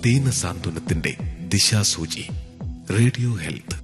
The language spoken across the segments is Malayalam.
ദീന സാന്ത്വനത്തിന്റെ ദിശാസൂചി റേഡിയോ ഹെൽത്ത്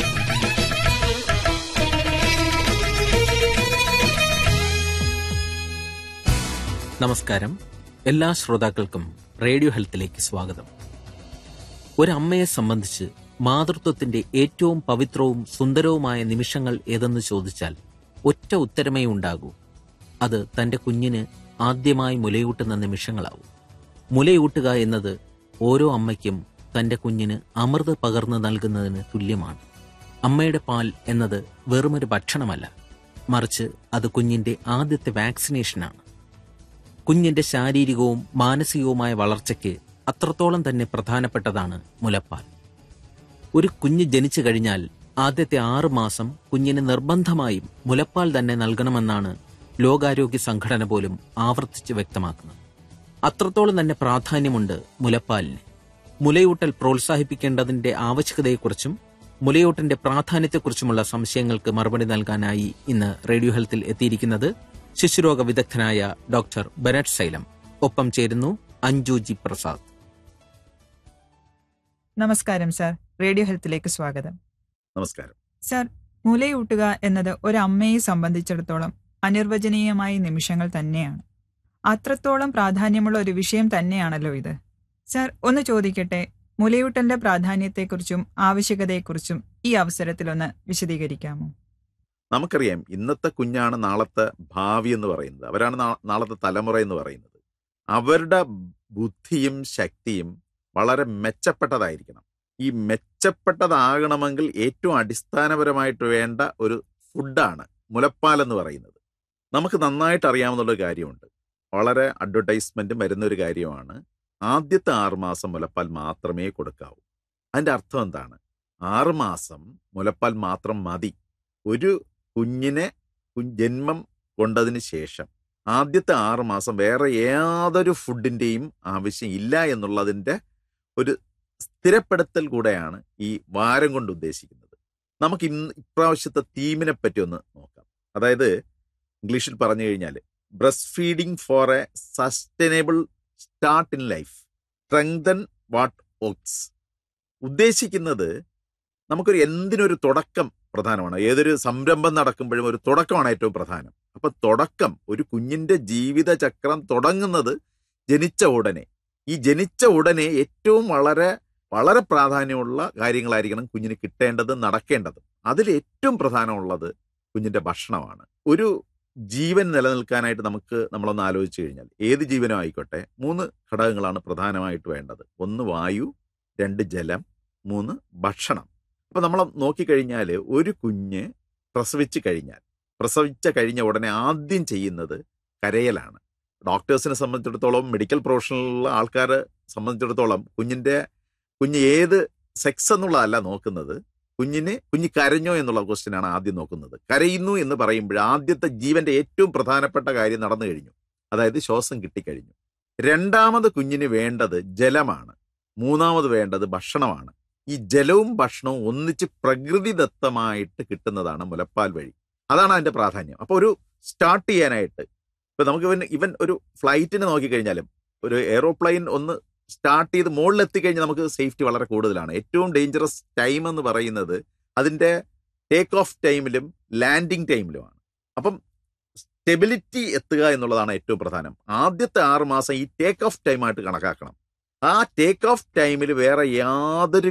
നമസ്കാരം എല്ലാ ശ്രോതാക്കൾക്കും റേഡിയോ ഹെൽത്തിലേക്ക് സ്വാഗതം ഒരമ്മയെ സംബന്ധിച്ച് മാതൃത്വത്തിന്റെ ഏറ്റവും പവിത്രവും സുന്ദരവുമായ നിമിഷങ്ങൾ ഏതെന്ന് ചോദിച്ചാൽ ഒറ്റ ഉത്തരമേ ഉണ്ടാകൂ അത് തന്റെ കുഞ്ഞിന് ആദ്യമായി മുലയൂട്ടുന്ന നിമിഷങ്ങളാവും മുലയൂട്ടുക എന്നത് ഓരോ അമ്മയ്ക്കും തന്റെ കുഞ്ഞിന് അമൃത് പകർന്നു നൽകുന്നതിന് തുല്യമാണ് അമ്മയുടെ പാൽ എന്നത് വെറുമൊരു ഭക്ഷണമല്ല മറിച്ച് അത് കുഞ്ഞിന്റെ ആദ്യത്തെ വാക്സിനേഷനാണ് കുഞ്ഞിന്റെ ശാരീരികവും മാനസികവുമായ വളർച്ചയ്ക്ക് അത്രത്തോളം തന്നെ പ്രധാനപ്പെട്ടതാണ് മുലപ്പാൽ ഒരു കുഞ്ഞ് ജനിച്ചു കഴിഞ്ഞാൽ ആദ്യത്തെ ആറ് മാസം കുഞ്ഞിന് നിർബന്ധമായും മുലപ്പാൽ തന്നെ നൽകണമെന്നാണ് ലോകാരോഗ്യ സംഘടന പോലും ആവർത്തിച്ച് വ്യക്തമാക്കുന്നത് അത്രത്തോളം തന്നെ പ്രാധാന്യമുണ്ട് മുലപ്പാലിന് മുലയൂട്ടൽ പ്രോത്സാഹിപ്പിക്കേണ്ടതിന്റെ ആവശ്യകതയെക്കുറിച്ചും മുലയൂട്ടന്റെ പ്രാധാന്യത്തെക്കുറിച്ചുമുള്ള സംശയങ്ങൾക്ക് മറുപടി നൽകാനായി ഇന്ന് റേഡിയോ ഹെൽത്തിൽ എത്തിയിരിക്കുന്നത് ശിശുരോഗ വിദഗ്ധനായ ഡോക്ടർ ബെനറ്റ് സൈലം ഒപ്പം ചേരുന്നു അഞ്ജു ജി പ്രസാദ് നമസ്കാരം സാർ റേഡിയോ ഹെൽത്തിലേക്ക് സ്വാഗതം നമസ്കാരം സാർ മുലയൂട്ടുക എന്നത് ഒരു അമ്മയെ സംബന്ധിച്ചിടത്തോളം അനിർവചനീയമായ നിമിഷങ്ങൾ തന്നെയാണ് അത്രത്തോളം പ്രാധാന്യമുള്ള ഒരു വിഷയം തന്നെയാണല്ലോ ഇത് സാർ ഒന്ന് ചോദിക്കട്ടെ മുലയൂട്ടലിന്റെ പ്രാധാന്യത്തെക്കുറിച്ചും ആവശ്യകതയെക്കുറിച്ചും ഈ അവസരത്തിലൊന്ന് വിശദീകരിക്കാമോ നമുക്കറിയാം ഇന്നത്തെ കുഞ്ഞാണ് നാളത്തെ ഭാവി എന്ന് പറയുന്നത് അവരാണ് നാ- നാളത്തെ തലമുറ എന്ന് പറയുന്നത് അവരുടെ ബുദ്ധിയും ശക്തിയും വളരെ മെച്ചപ്പെട്ടതായിരിക്കണം ഈ മെച്ചപ്പെട്ടതാകണമെങ്കിൽ ഏറ്റവും അടിസ്ഥാനപരമായിട്ട് വേണ്ട ഒരു ഫുഡാണ് മുലപ്പാൽ എന്ന് പറയുന്നത് നമുക്ക് നന്നായിട്ട് അറിയാവുന്ന ഒരു കാര്യമുണ്ട് വളരെ അഡ്വർടൈസ്മെന്റും വരുന്ന ഒരു കാര്യമാണ് ആദ്യത്തെ ആറുമാസം മുലപ്പാൽ മാത്രമേ കൊടുക്കാവൂ അതിന്റെ അർത്ഥം എന്താണ് ആറുമാസം മുലപ്പാൽ മാത്രം മതി ഒരു കുഞ്ഞിനെ കു- ജന്മം കൊണ്ടതിന് ശേഷം ആദ്യത്തെ ആറ് മാസം വേറെ യാതൊരു ഫുഡിൻ്റെയും ആവശ്യം ഇല്ല എന്നുള്ളതിൻ്റെ ഒരു സ്ഥിരപ്പെടുത്തൽ കൂടെയാണ് ഈ വാരം കൊണ്ട് ഉദ്ദേശിക്കുന്നത് നമുക്ക് ഇന്ന് ഇപ്രാവശ്യത്തെ തീമിനെ പറ്റി ഒന്ന് നോക്കാം അതായത് ഇംഗ്ലീഷിൽ പറഞ്ഞു കഴിഞ്ഞാൽ breast feeding for a sustainable start in life strengthen what works ഉദ്ദേശിക്കുന്നത് നമുക്കൊരു എന്തിനൊരു തുടക്കം പ്രധാനമാണ് ഏതൊരു സംരംഭം നടക്കുമ്പോഴും ഒരു തുടക്കമാണ് ഏറ്റവും പ്രധാനം അപ്പൊ തുടക്കം ഒരു കുഞ്ഞിന്റെ ജീവിതചക്രം തുടങ്ങുന്നത് ജനിച്ച ഉടനെ ഈ ജനിച്ച ഉടനെ ഏറ്റവും വളരെ വളരെ പ്രാധാന്യമുള്ള കാര്യങ്ങളായിരിക്കണം കുഞ്ഞിന് കിട്ടേണ്ടത് നടക്കേണ്ടത് അതിൽ ഏറ്റവും പ്രധാനമുള്ളത് കുഞ്ഞിന്റെ ഭക്ഷണമാണ് ഒരു ജീവൻ നിലനിൽക്കാനായിട്ട് നമുക്ക് നമ്മളൊന്ന് ആലോചിച്ച് കഴിഞ്ഞാൽ ഏത് ജീവനും ആയിക്കോട്ടെ മൂന്ന് ഘടകങ്ങളാണ് പ്രധാനമായിട്ട് വേണ്ടത് ഒന്ന് വായു രണ്ട് ജലം മൂന്ന് ഭക്ഷണം അപ്പൊ നമ്മൾ നോക്കിക്കഴിഞ്ഞാൽ ഒരു കുഞ്ഞ് പ്രസവിച്ച് കഴിഞ്ഞാൽ പ്രസവിച്ച കഴിഞ്ഞ ഉടനെ ആദ്യം ചെയ്യുന്നത് കരയലാണ് ഡോക്ടേഴ്സിനെ സംബന്ധിച്ചിടത്തോളം മെഡിക്കൽ പ്രൊഫഷണലുള്ള ആൾക്കാരെ സംബന്ധിച്ചിടത്തോളം കുഞ്ഞിന്റെ കുഞ്ഞ് ഏത് സെക്സ് എന്നുള്ളതല്ല നോക്കുന്നത് കുഞ്ഞിന് കുഞ്ഞ് കരഞ്ഞോ എന്നുള്ള ക്വസ്റ്റ്യൻ ആണ് ആദ്യം നോക്കുന്നത് കരയുന്നു എന്ന് പറയുമ്പോൾ ആദ്യത്തെ ജീവന്റെ ഏറ്റവും പ്രധാനപ്പെട്ട കാര്യം നടന്നു കഴിഞ്ഞു അതായത് ശ്വാസം കിട്ടിക്കഴിഞ്ഞു രണ്ടാമത് കുഞ്ഞിന് വേണ്ടത് ജലമാണ് മൂന്നാമത് വേണ്ടത് ഭക്ഷണമാണ് ഈ ജലവും ഭക്ഷണവും ഒന്നിച്ച് പ്രകൃതിദത്തമായിട്ട് കിട്ടുന്നതാണ് മുലപ്പാൽ വഴി അതാണ് അതിന്റെ പ്രാധാന്യം അപ്പൊ ഒരു സ്റ്റാർട്ട് ചെയ്യാനായിട്ട് ഇപ്പൊ നമുക്ക് ഇവൻ ഇവൻ ഒരു ഫ്ലൈറ്റിനെ നോക്കിക്കഴിഞ്ഞാലും ഒരു എയ്റോപ്ലെയിൻ ഒന്ന് സ്റ്റാർട്ട് ചെയ്ത് മുകളിൽ എത്തിക്കഴിഞ്ഞാൽ നമുക്ക് സേഫ്റ്റി വളരെ കൂടുതലാണ് ഏറ്റവും ഡേഞ്ചറസ് ടൈം എന്ന് പറയുന്നത് അതിന്റെ ടേക്ക് ഓഫ് ടൈമിലും ലാൻഡിങ് ടൈമിലുമാണ് അപ്പം സ്റ്റെബിലിറ്റി എത്തുക എന്നുള്ളതാണ് ഏറ്റവും പ്രധാനം ആദ്യത്തെ ആറ് മാസം ഈ ടേക്ക് ഓഫ് ടൈമായിട്ട് കണക്കാക്കണം ആ ടേക്ക് ഓഫ് ടൈമിൽ വേറെ യാതൊരു